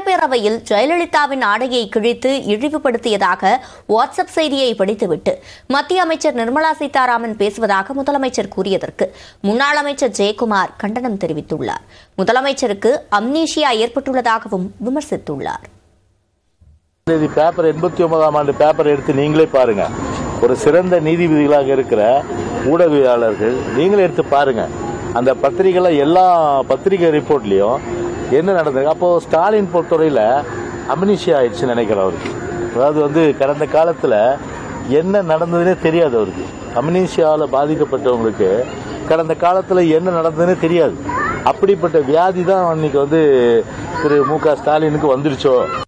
சட்டப்பேரவையில் ஜெயலலிதாவின் ஆடையை கிழித்து இழிவுபடுத்தியதாக வாட்ஸ்அப் செய்தியை படித்துவிட்டு மத்திய அமைச்சர் நிர்மலா சீதாராமன் பேசுவதாக முதலமைச்சர் கூறியதற்கு முன்னாள் அமைச்சர் ஜெயக்குமார் கண்டனம் தெரிவித்துள்ளார் முதலமைச்சருக்கு அம்னீஷியா ஏற்பட்டுள்ளதாகவும் விமர்சித்துள்ளார் தேதி பேப்பர் எண்பத்தி ஒன்பதாம் ஆண்டு பேப்பர் எடுத்து நீங்களே பாருங்க ஒரு சிறந்த நீதிபதிகளாக இருக்கிற ஊடகவியலாளர்கள் நீங்களே எடுத்து பாருங்க அந்த பத்திரிகைல எல்லா பத்திரிகை ரிப்போர்ட்லயும் என்ன நடந்தது அப்போ ஸ்டாலின் பொறுத்தவரையில அம்னிஷியா ஆயிடுச்சுன்னு நினைக்கிறேன் அவருக்கு அதாவது வந்து கடந்த காலத்துல என்ன நடந்ததுன்னே தெரியாது அவருக்கு அம்னீஷியாவில் பாதிக்கப்பட்டவங்களுக்கு கடந்த காலத்துல என்ன நடந்ததுன்னே தெரியாது அப்படிப்பட்ட வியாதி தான் அன்னைக்கு வந்து திரு மு க ஸ்டாலினுக்கு வந்துருச்சோ